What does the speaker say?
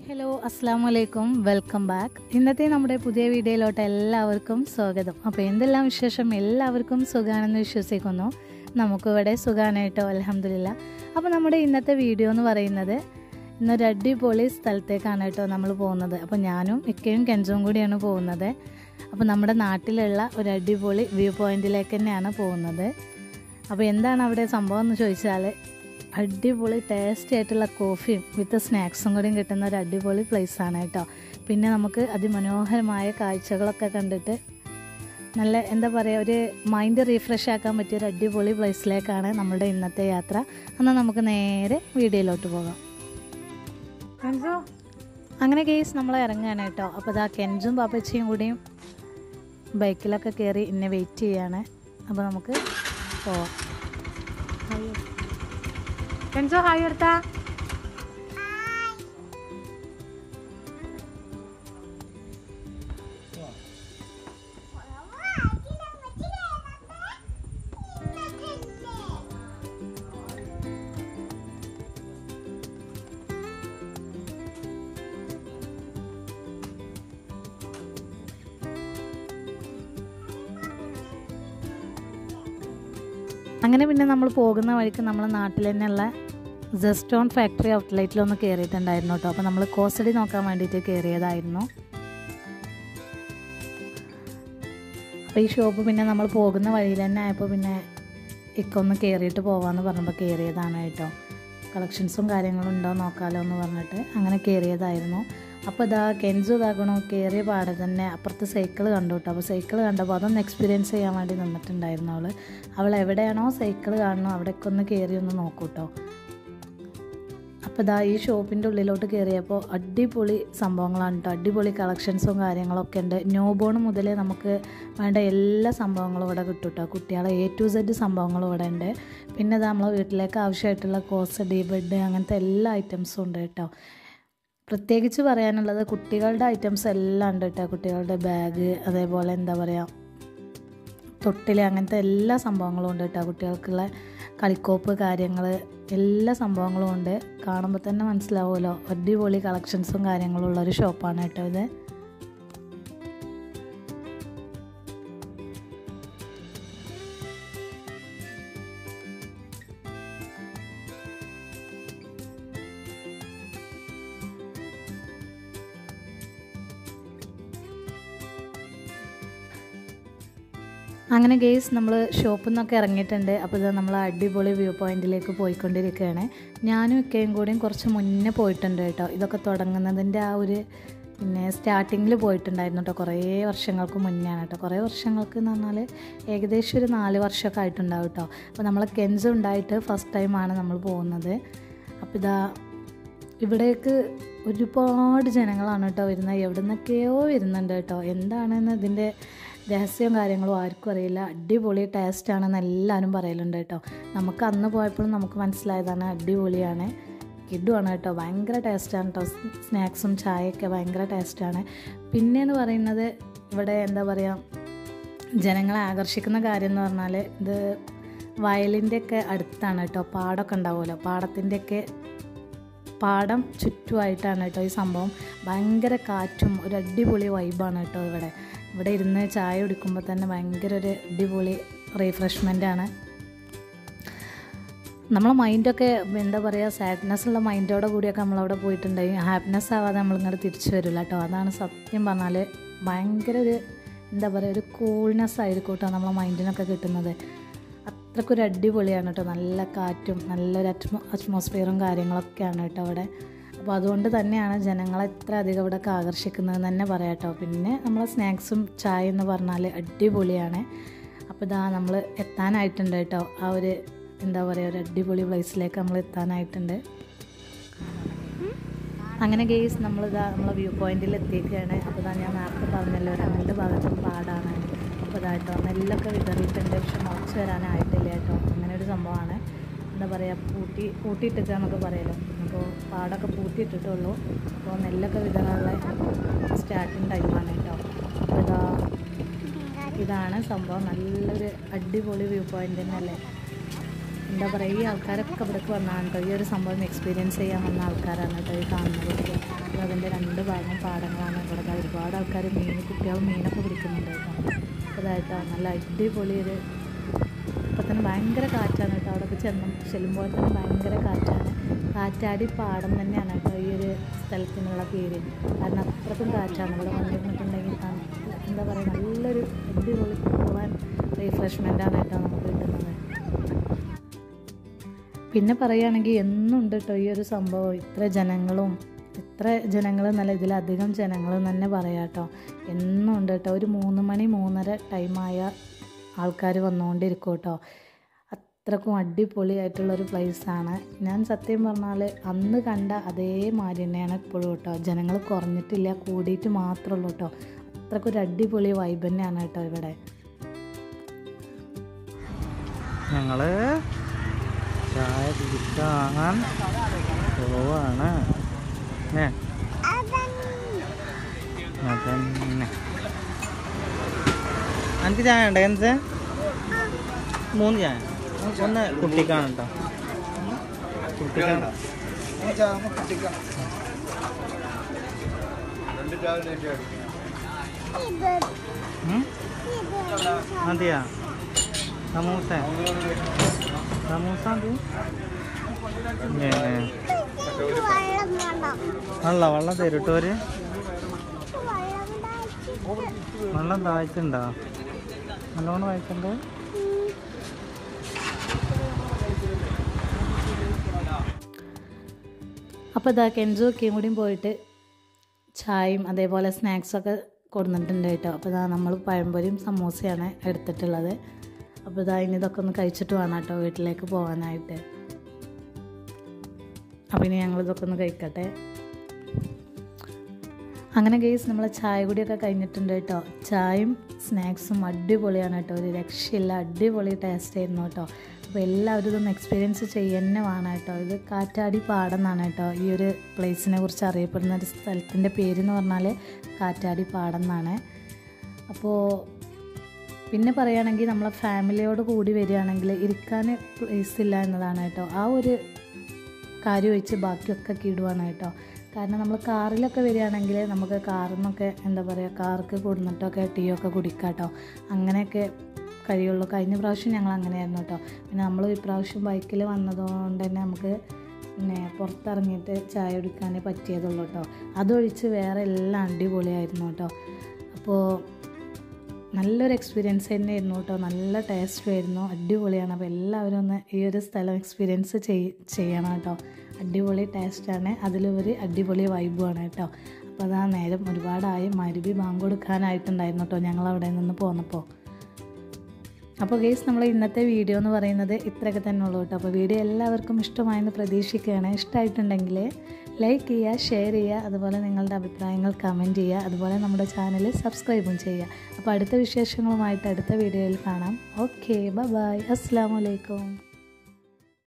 Hello അസ്സാം വലൈക്കും welcome back ഇന്നത്തെ നമ്മുടെ പുതിയ വീഡിയോയിലോട്ട് എല്ലാവർക്കും സ്വാഗതം അപ്പോൾ എന്തെല്ലാം വിശേഷം എല്ലാവർക്കും സുഖാണെന്ന് വിശ്വസിക്കുന്നു നമുക്കിവിടെ സുഖാനായിട്ടോ അലഹമില്ല അപ്പോൾ നമ്മുടെ ഇന്നത്തെ വീഡിയോ എന്ന് പറയുന്നത് ഇന്നൊരു അടിപൊളി സ്ഥലത്തേക്കാണ് കേട്ടോ നമ്മൾ പോകുന്നത് അപ്പോൾ ഞാനും ഇക്കയും കെഞ്ചും കൂടിയാണ് പോകുന്നത് അപ്പോൾ നമ്മുടെ നാട്ടിലുള്ള ഒരു അടിപൊളി വ്യൂ പോയിന്റിലേക്ക് തന്നെയാണ് പോകുന്നത് അപ്പോൾ എന്താണ് അവിടെ സംഭവം എന്ന് ചോദിച്ചാൽ അടിപൊളി ടേസ്റ്റി ആയിട്ടുള്ള കോഫിയും വിത്ത് സ്നാക്സും കൂടിയും കിട്ടുന്ന ഒരു അടിപൊളി place ആണ് കേട്ടോ പിന്നെ നമുക്ക് അതിമനോഹരമായ കാഴ്ചകളൊക്കെ കണ്ടിട്ട് നല്ല എന്താ പറയുക ഒരു മൈൻഡ് റീഫ്രഷ് ആക്കാൻ പറ്റിയ ഒരു അടിപൊളി പ്ലേസിലേക്കാണ് നമ്മുടെ ഇന്നത്തെ യാത്ര എന്നാൽ നമുക്ക് നേരെ വീഡിയോയിലോട്ട് പോകാം അങ്ങനെ കേസ് നമ്മൾ ഇറങ്ങുകയാണ് കേട്ടോ അപ്പോൾ ഇതാ കെൻജും പാപ്പച്ചിയും കൂടിയും ബൈക്കിലൊക്കെ കയറി എന്നെ വെയിറ്റ് ചെയ്യാണ് അപ്പോൾ നമുക്ക് പോവാം കെൻസോ ഹായ് എടുത്താ അങ്ങനെ പിന്നെ നമ്മൾ പോകുന്ന വഴിക്ക് നമ്മളെ നാട്ടിൽ തന്നെയുള്ള ജസ്റ്റോൺ ഫാക്ടറി ഔട്ട്ലെറ്റിലൊന്ന് കയറിയിട്ടുണ്ടായിരുന്നു കേട്ടോ അപ്പോൾ നമ്മൾ കോസ്റ്റഡി നോക്കാൻ വേണ്ടിയിട്ട് കയറിയതായിരുന്നു അപ്പോൾ ഈ ഷോപ്പ് പിന്നെ നമ്മൾ പോകുന്ന വഴിയിൽ തന്നെ ആയപ്പോൾ പിന്നെ ഇക്കൊന്ന് കയറിയിട്ട് പോവാമെന്ന് പറഞ്ഞപ്പോൾ കയറിയതാണ് കേട്ടോ കളക്ഷൻസും കാര്യങ്ങളും ഉണ്ടോ നോക്കാമല്ലോ എന്ന് പറഞ്ഞിട്ട് അങ്ങനെ കയറിയതായിരുന്നു അപ്പോൾ ഇതാ കെൻസു ഇതാക്കണോ കയറിയ പാടെ തന്നെ അപ്പുറത്ത് സൈക്കിൾ കണ്ടു കേട്ടോ അപ്പോൾ സൈക്കിൾ കണ്ടപ്പോൾ അതൊന്ന് എക്സ്പീരിയൻസ് ചെയ്യാൻ വേണ്ടി നിന്നിട്ടുണ്ടായിരുന്നു അവൾ അവൾ എവിടെയാണോ സൈക്കിൾ കാണണോ അവിടേക്ക് ഒന്ന് കയറി ഒന്ന് നോക്കൂ കേട്ടോ അപ്പോൾ ഇതാ ഈ ഷോപ്പിൻ്റെ ഉള്ളിലോട്ട് കയറിയപ്പോൾ അടിപൊളി സംഭവങ്ങളാണ് കേട്ടോ അടിപൊളി കളക്ഷൻസും കാര്യങ്ങളൊക്കെ ഉണ്ട് ന്യൂ ബോൺ മുതൽ നമുക്ക് വേണ്ട എല്ലാ സംഭവങ്ങളും ഇവിടെ കിട്ടും കേട്ടോ കുട്ടികളെ എ ടു സെഡ് സംഭവങ്ങളും ഇവിടെ ഉണ്ട് പിന്നെ ഇത് നമ്മളെ വീട്ടിലേക്ക് ആവശ്യമായിട്ടുള്ള കോസഡി ബെഡ് അങ്ങനത്തെ എല്ലാ ഐറ്റംസും ഉണ്ട് കേട്ടോ പ്രത്യേകിച്ച് പറയാനുള്ളത് കുട്ടികളുടെ ഐറ്റംസ് എല്ലാം ഉണ്ട് കേട്ടോ കുട്ടികളുടെ ബാഗ് അതേപോലെ എന്താ പറയുക തൊട്ടിൽ അങ്ങനത്തെ എല്ലാ സംഭവങ്ങളും ഉണ്ട് കേട്ടോ കുട്ടികൾക്കുള്ള കളിക്കോപ്പ് കാര്യങ്ങൾ എല്ലാ സംഭവങ്ങളും ഉണ്ട് കാണുമ്പോൾ തന്നെ മനസ്സിലാവുമല്ലോ അടിപൊളി കളക്ഷൻസും കാര്യങ്ങളും ഉള്ള ഒരു ഷോപ്പാണ് കേട്ടോ ഇത് അങ്ങനെ ഗെയ്സ് നമ്മൾ ഷോപ്പിൽ നിന്നൊക്കെ ഇറങ്ങിയിട്ടുണ്ട് അപ്പോൾ ഇത് നമ്മൾ അടിപൊളി വ്യൂ പോയിന്റിലേക്ക് പോയിക്കൊണ്ടിരിക്കുകയാണ് ഞാനും ഇക്കയും കൂടിയും കുറച്ച് മുന്നേ പോയിട്ടുണ്ട് കേട്ടോ ഇതൊക്കെ തുടങ്ങുന്നതിൻ്റെ ആ ഒരു പിന്നെ സ്റ്റാർട്ടിങ്ങിൽ പോയിട്ടുണ്ടായിരുന്നു കേട്ടോ കുറേ വർഷങ്ങൾക്ക് മുന്നെയാണ് കേട്ടോ കുറേ വർഷങ്ങൾക്ക് എന്ന് പറഞ്ഞാൽ ഏകദേശം ഒരു നാല് വർഷമൊക്കെ ആയിട്ടുണ്ടാവും കേട്ടോ അപ്പോൾ നമ്മൾ കെൻസ് ഉണ്ടായിട്ട് ഫസ്റ്റ് ടൈമാണ് നമ്മൾ പോകുന്നത് അപ്പോൾ ഇതാ ഇവിടേക്ക് ഒരുപാട് ജനങ്ങളാണ് കേട്ടോ വരുന്നത് എവിടെ നിന്നൊക്കെയോ വരുന്നുണ്ട് കേട്ടോ എന്താണെന്ന് ഇതിൻ്റെ രഹസ്യവും കാര്യങ്ങളും ആർക്കും അറിയില്ല അടിപൊളി ടേസ്റ്റാണെന്ന് എല്ലാവരും പറയലുണ്ട് കേട്ടോ നമുക്ക് അന്ന് പോയപ്പോഴും നമുക്ക് മനസ്സിലായതാണ് അടിപൊളിയാണ് കിഡുമാണ് കേട്ടോ ഭയങ്കര ടേസ്റ്റാണ് കേട്ടോ സ്നാക്സും ചായയൊക്കെ ഭയങ്കര ടേസ്റ്റാണ് പിന്നെയെന്ന് പറയുന്നത് ഇവിടെ എന്താ പറയുക ജനങ്ങളെ ആകർഷിക്കുന്ന കാര്യം എന്ന് പറഞ്ഞാൽ ഇത് വയലിൻ്റെയൊക്കെ അടുത്താണ് കേട്ടോ പാടമൊക്കെ ഉണ്ടാവുമല്ലോ പാടത്തിൻ്റെയൊക്കെ പാടം ചുറ്റുമായിട്ടാണ് കേട്ടോ ഈ സംഭവം ഭയങ്കര കാറ്റും ഒരു അടിപൊളി വൈബാണ് കേട്ടോ ഇവിടെ ഇവിടെ ഇരുന്ന് ചായ കുടിക്കുമ്പോൾ തന്നെ ഭയങ്കര ഒരു അടിപൊളി റീഫ്രഷ്മെൻ്റ് ആണ് നമ്മളെ മൈൻഡൊക്കെ എന്താ പറയുക സാഡ്നെസ് ഉള്ള മൈൻഡോടെ കൂടിയൊക്കെ നമ്മളവിടെ പോയിട്ടുണ്ടെങ്കിൽ ഹാപ്പിനെസ് ആവാതെ നമ്മളിങ്ങോട്ട് തിരിച്ചു വരില്ല കേട്ടോ അതാണ് സത്യം പറഞ്ഞാൽ ഭയങ്കര ഒരു എന്താ പറയുക ഒരു കൂൾനെസ് ആയിരിക്കും കേട്ടോ നമ്മളെ മൈൻഡിനൊക്കെ കിട്ടുന്നത് അത്രക്കൊരു അടിപൊളിയാണ് കേട്ടോ നല്ല കാറ്റും നല്ലൊരു അറ്റ്മോ അറ്റ്മോസ്ഫിയറും കാര്യങ്ങളൊക്കെയാണ് കേട്ടോ അവിടെ അപ്പോൾ അതുകൊണ്ട് തന്നെയാണ് ജനങ്ങളെ എത്ര അധികം ഇവിടെ ആകർഷിക്കുന്നതെന്ന് തന്നെ പറയാം കേട്ടോ പിന്നെ നമ്മളെ സ്നാക്സും ചായ എന്ന് പറഞ്ഞാൽ അടിപൊളിയാണ് അപ്പോൾ ഇതാ നമ്മൾ എത്താനായിട്ടുണ്ട് കേട്ടോ ആ ഒരു എന്താ പറയുക ഒരു അടിപൊളി പ്ലേസിലേക്ക് നമ്മൾ എത്താനായിട്ടുണ്ട് അങ്ങനെ ഗെയ്സ് നമ്മളിതാ നമ്മളെ വ്യൂ പോയിന്റിൽ എത്തിയിരിക്കുകയാണ് അപ്പോൾ ഇതാ ഞാൻ നേരത്തെ പറഞ്ഞല്ലോ രണ്ട് ഭാഗത്തും പാടാണ് അപ്പോൾ ഇതായിട്ടോ നെല്ലൊക്കെ വിതറിയിട്ടുണ്ട് പക്ഷെ മുളച്ച് വരാനായിട്ടില്ല കേട്ടോ അങ്ങനെ ഒരു സംഭവമാണ് എന്താ പറയുക പൂട്ടി പൂട്ടിയിട്ടിക്കുക എന്നൊക്കെ പറയുമല്ലോ അപ്പോൾ പാടൊക്കെ പൂട്ടിയിട്ടിട്ടുള്ളൂ അപ്പോൾ നെല്ലൊക്കെ വിതറാനുള്ള സ്റ്റാർട്ടിങ് ടൈമാണ് കേട്ടോ അപ്പോൾ ഇതാ ഇതാണ് സംഭവം നല്ലൊരു അടിപൊളി വ്യൂ പോയിൻ്റ് തന്നെയല്ലേ എന്താ പറയുക ഈ ആൾക്കാരൊക്കെ ഇവിടേക്ക് വന്നതാണ് കേട്ടോ ഈ ഒരു സംഭവം എക്സ്പീരിയൻസ് ചെയ്യാൻ വന്ന ആൾക്കാരാണ് കേട്ടോ ഈ കാണുന്നതൊക്കെ അതിൻ്റെ ഭാഗം പാടങ്ങളാണ് ഇവിടെ ദാ ഒരുപാട് ആൾക്കാർ മീൻ കുട്ടികൾ മീനൊക്കെ പിടിക്കുന്നുണ്ട് കേട്ടോ അപ്പോൾ ഇതായിട്ടോ നല്ല അടിപൊളി ഒരു ഇപ്പം തന്നെ ഭയങ്കര കാറ്റാണ് കേട്ടോ അവിടെയൊക്കെ ചെന്ന് ചെല്ലുമ്പോൾ തന്നെ ഭയങ്കര കാറ്റാണ് കാറ്റാടി പാടം തന്നെയാണ് കേട്ടോ ഈ ഒരു സ്ഥലത്തിനുള്ള പേര് കാരണം അത്രക്കും കാറ്റാണ് ഇവിടെ വന്നിരുന്നിട്ടുണ്ടെങ്കിൽ തണുപ്പ് എന്താ പറയുക നല്ലൊരു അടിപൊളി പോകാൻ റീഫ്രഷ്മെൻ്റാണ് കേട്ടോ നമുക്ക് കിട്ടുന്നത് പിന്നെ പറയുകയാണെങ്കിൽ എന്നും ഉണ്ട് കേട്ടോ ഈ ഒരു സംഭവം ഇത്ര ജനങ്ങളും ഇത്ര ജനങ്ങൾ നല്ല ഇതിലധികം ജനങ്ങൾ തന്നെ പറയാം കേട്ടോ എന്നും ഉണ്ട് കേട്ടോ ഒരു മൂന്ന് മണി മൂന്നര ടൈമായ ആൾക്കാർ വന്നുകൊണ്ടിരിക്കും കേട്ടോ അത്രക്കും അടിപൊളിയായിട്ടുള്ളൊരു പ്ലേസാണ് ഞാൻ സത്യം പറഞ്ഞാൽ അന്ന് കണ്ട അതേമാതിരി തന്നെയാണ് ഇപ്പോഴും കേട്ടോ ജനങ്ങൾ കുറഞ്ഞിട്ടില്ല കൂടിയിട്ട് മാത്രമേ ഉള്ളൂ കേട്ടോ അത്രക്കും ഒരു അടിപൊളി വൈബ് തന്നെയാണ് കേട്ടോ ഇവിടെ ഞങ്ങൾ ചായ കുടിക്കാൻ പോവാണ് ഏ അതന്നെ എനിക്ക് ചായ ഉണ്ടോ എന്ത് മൂന്ന് ചായ ഒന്ന് കുട്ടിക്കാണ് കേട്ടോ കുട്ടിക്കാണ് ഉം? മതിയാ സമൂസ സമൂസ മതി ഏ, ഏ. വെള്ളം വെള്ളം തരുട്ടോര് വെള്ളം താഴ്ചണ്ടോ നല്ലോണം വായിക്കണ്ടേ അപ്പോൾ ഇതാ കെൻസു ഒക്കെയും കൂടിയും പോയിട്ട് ചായയും അതേപോലെ സ്നാക്സൊക്കെ കൊടുത്തിട്ടുണ്ട് കേട്ടോ അപ്പോൾ ഇതാ നമ്മൾ പഴംപൊരിയും സമൂസയാണ് എടുത്തിട്ടുള്ളത് അപ്പോൾ ഇതാ ഇനി ഇതൊക്കെ ഒന്ന് കഴിച്ചിട്ട് വേണം കേട്ടോ വീട്ടിലേക്ക് പോകാനായിട്ട് അപ്പോൾ ഇനി ഞങ്ങൾ ഇതൊക്കെ ഒന്ന് കഴിക്കട്ടെ അങ്ങനെ ഗെയ്സ് നമ്മൾ ചായ കൂടിയൊക്കെ കഴിഞ്ഞിട്ടുണ്ട് കേട്ടോ ചായയും സ്നാക്സും അടിപൊളിയാണ് കേട്ടോ ഒരു രക്ഷയില്ല അടിപൊളി ടേസ്റ്റ് ആയിരുന്നു കേട്ടോ അപ്പോൾ എല്ലാവരും ഇതൊന്ന് എക്സ്പീരിയൻസ് ചെയ്യുന്ന വേണം കേട്ടോ ഇത് കാറ്റാടി പാടം എന്നാണ് കേട്ടോ ഈ ഒരു പ്ലേസിനെ കുറിച്ച് അറിയപ്പെടുന്ന ഒരു സ്ഥലത്തിൻ്റെ പേര് എന്ന് പറഞ്ഞാൽ കാറ്റാടി പാടം എന്നാണ് അപ്പോൾ പിന്നെ പറയുകയാണെങ്കിൽ നമ്മളെ ഫാമിലിയോട് കൂടി വരികയാണെങ്കിൽ ഇരിക്കാൻ പ്ലേസ് ഇല്ല എന്നതാണ് കേട്ടോ ആ ഒരു കാര്യം ഒഴിച്ച് ബാക്കിയൊക്കെ കിടുവാണ് കേട്ടോ കാരണം നമ്മൾ കാറിലൊക്കെ വരികയാണെങ്കിൽ നമുക്ക് കാറിൽ നിന്നൊക്കെ എന്താ പറയുക കാർക്ക് കൊടുന്നിട്ടൊക്കെ ടീ ഒക്കെ കുടിക്കാം കേട്ടോ അങ്ങനെയൊക്കെ കഴിയുള്ളൂ കഴിഞ്ഞ പ്രാവശ്യം ഞങ്ങൾ അങ്ങനെയായിരുന്നു കേട്ടോ പിന്നെ നമ്മൾ ഇപ്രാവശ്യം ബൈക്കിൽ വന്നതുകൊണ്ട് തന്നെ നമുക്ക് പിന്നെ പുറത്തിറങ്ങിയിട്ട് ചായ കുടിക്കാനേ പറ്റിയതുള്ളൂ കേട്ടോ അതൊഴിച്ച് വേറെ എല്ലാം അടിപൊളിയായിരുന്നു കേട്ടോ അപ്പോൾ നല്ലൊരു എക്സ്പീരിയൻസ് തന്നെയായിരുന്നു കേട്ടോ നല്ല ടേസ്റ്റും ആയിരുന്നു അടിപൊളിയാണ് അപ്പോൾ എല്ലാവരും ഒന്ന് ഈ ഒരു സ്ഥലം എക്സ്പീരിയൻസ് ചെയ് ചെയ്യണം കേട്ടോ അടിപൊളി ടേസ്റ്റാണ് അതിലുപരി അടിപൊളി വൈബുമാണ് കേട്ടോ അപ്പോൾ അതാ നേരം ഒരുപാടായി മരുവി ബാങ്ക് കൊടുക്കാനായിട്ടുണ്ടായിരുന്നു കേട്ടോ ഞങ്ങൾ അവിടെ നിന്ന് പോന്നപ്പോൾ അപ്പോൾ ഗെയ്സ് നമ്മൾ ഇന്നത്തെ വീഡിയോ എന്ന് പറയുന്നത് ഇത്രയൊക്കെ തന്നെ ഉള്ളൂ കേട്ടോ അപ്പോൾ വീഡിയോ എല്ലാവർക്കും ഇഷ്ടമായെന്ന് പ്രതീക്ഷിക്കുകയാണ് ഇഷ്ടമായിട്ടുണ്ടെങ്കിൽ ലൈക്ക് ചെയ്യുക ഷെയർ ചെയ്യുക അതുപോലെ നിങ്ങളുടെ അഭിപ്രായങ്ങൾ കമൻറ്റ് ചെയ്യുക അതുപോലെ നമ്മുടെ ചാനൽ സബ്സ്ക്രൈബും ചെയ്യുക അപ്പോൾ അടുത്ത വിശേഷങ്ങളുമായിട്ട് അടുത്ത വീഡിയോയിൽ കാണാം ഓക്കെ ബൈ അസ്സാം വലൈക്കും